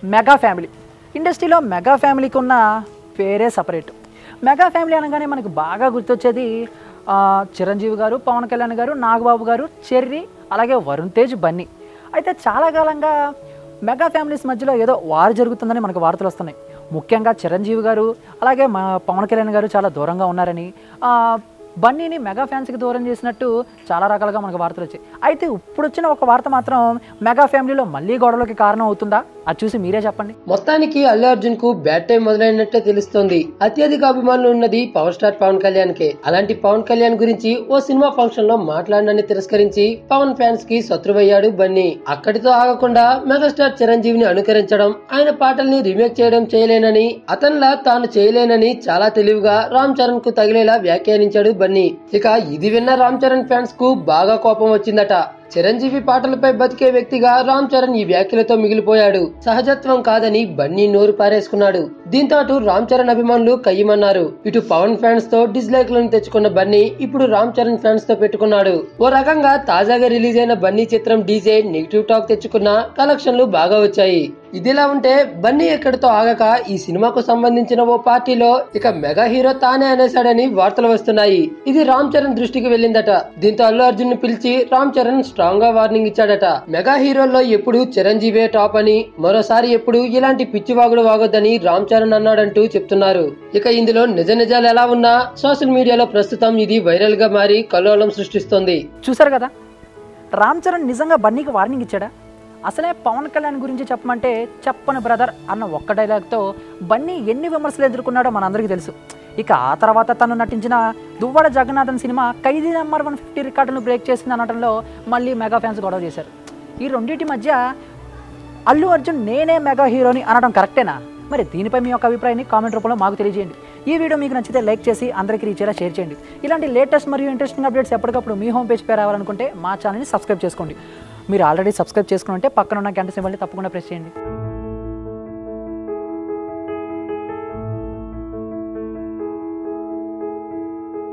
mega family ఇండస్ట్రీలో mega ఫ్యామిలీకి ఉన్న పేరే సపరేట్ మెగా ఫ్యామిలీ అనగానే మనకు బాగా గుర్తొచ్చేది ఆ, చిరంజీవి గారు పవన్ కళ్యాణ్ గారు నాగబాబు గారు చెర్రి అలాగే వరుణ్ తేజ్ బన్నీ అయితే చాలా కాలంగా మెగా ఫ్యామిలీస్ మధ్యలో ఏదో వారు జరుగుతుందని మనకు వార్తలు వస్తున్నాయి ముఖ్యంగా చిరంజీవి గారు అలాగే మా పవన్ కళ్యాణ్ గారు చాలా దూరంగా ఉన్నారని ఆ, బన్నీని మెగా ఫ్యాన్స్కి దూరం చేసినట్టు చాలా రకాలుగా మనకు వార్తలు వచ్చాయి అయితే ఇప్పుడు వచ్చిన ఒక వార్త మాత్రం మెగా ఫ్యామిలీలో మళ్ళీ గొడవలకి కారణం అవుతుందా అది చూసి మీరే చెప్పండి మొత్తానికి అల్లు అర్జున్ కు బ్యాడ్ టైం మొదలైనట్టే తెలుస్తోంది అత్యధిక అభిమానులు ఉన్నది పవర్ స్టార్ పవన్ కళ్యాణ్ కే అలాంటి పవన్ కళ్యాణ్ గురించి ఓ సినిమా ఫంక్షన్ లో మాట్లాడనని తిరస్కరించి పవన్ ఫ్యాన్స్ కి శత్రువయ్యాడు బన్నీ అక్కడితో ఆగకుండా మెగాస్టార్ చిరంజీవిని అనుకరించడం ఆయన పాటల్ని రీమేక్ చేయడం చేయలేనని అతనిలా తాను చేయలేనని చాలా తెలివిగా రామ్ చరణ్ కు తగిలేలా వ్యాఖ్యానించాడు బన్నీ ఇక ఇది విన్న రామ్ చరణ్ ఫ్యాన్స్ కు బాగా కోపం వచ్చిందట చిరంజీవి పాటలపై బతికే వ్యక్తిగా రామ్ చరణ్ ఈ వ్యాఖ్యలతో మిగిలిపోయాడు సహజత్వం కాదని బన్నీ నోరు పారేసుకున్నాడు దీంతో అటు రామ్ చరణ్ అభిమానులు కయ్యమన్నారు ఇటు పవన్ ఫ్యాన్స్ తో డిస్లైక్లను తెచ్చుకున్న బన్నీ ఇప్పుడు రామ్ చరణ్ ఫ్యాన్స్ తో పెట్టుకున్నాడు ఓ రకంగా తాజాగా రిలీజ్ అయిన బన్నీ చిత్రం డీజే నెగిటివ్ టాక్ తెచ్చుకున్న కలెక్షన్లు బాగా వచ్చాయి ఇదిలా ఉంటే బన్నీ ఎక్కడితో ఆగక ఈ సినిమాకు సంబంధించిన ఓ పార్టీలో ఇక మెగా హీరో తానే అనేశాడని వార్తలు వస్తున్నాయి ఇది రామ్ చరణ్ దృష్టికి వెళ్ళిందట దీంతో అల్లు అర్జున్ ని పిలిచి రామ్ చరణ్ స్ట్రాంగ్ గా వార్నింగ్ ఇచ్చాడట మెగా హీరోల్లో ఎప్పుడు చిరంజీవే టాప్ అని మరోసారి ఎప్పుడు ఇలాంటి పిచ్చివాగుడు వాగొద్దని రామ్ చరణ్ అన్నాడంటూ చెప్తున్నారు ఇక ఇందులో నిజ నిజాలు ఎలా ఉన్నా సోషల్ మీడియాలో ప్రస్తుతం ఇది వైరల్ గా మారి కల్లోలం సృష్టిస్తోంది చూసారు కదా రామ్ చరణ్ నిజంగా బన్నీకి వార్నింగ్ ఇచ్చాడా అసలే పవన్ కళ్యాణ్ గురించి చెప్పమంటే చెప్పని బ్రదర్ అన్న ఒక్క డైలాగ్తో బన్నీ ఎన్ని విమర్శలు ఎదుర్కొన్నాడో మనందరికీ తెలుసు ఇక ఆ తర్వాత తను నటించిన Duvvada Jagannadham cinema Khaidi number one fifty రికార్డును బ్రేక్ చేసింది అనడంలో మళ్ళీ మెగా ఫ్యాన్స్ గొడవ చేశారు ఈ రెండింటి మధ్య అల్లు అర్జున్ నేనే మెగా హీరోని అనడం కరెక్టేనా మరి దీనిపై మీ యొక్క అభిప్రాయాన్ని కామెంట్ రూపంలో మాకు తెలియజేయండి ఈ వీడియో మీకు నచ్చితే లైక్ చేసి అందరికీ రీచేలా షేర్ చేయండి ఇలాంటి లేటెస్ట్ మరియు ఇంట్రెస్టింగ్ అప్డేట్స్ ఎప్పటికప్పుడు మీ హోమ్ పేజ్ పై రావాలనుకుంటే మా ఛానల్ని సబ్స్క్రైబ్ చేసుకోండి మీరు ఆల్రెడీ సబ్స్క్రైబ్ చేసుకుని ఉంటే పక్కన ఉన్న గంట సింబల్ని తప్పకుండా ప్రెస్ చేయండి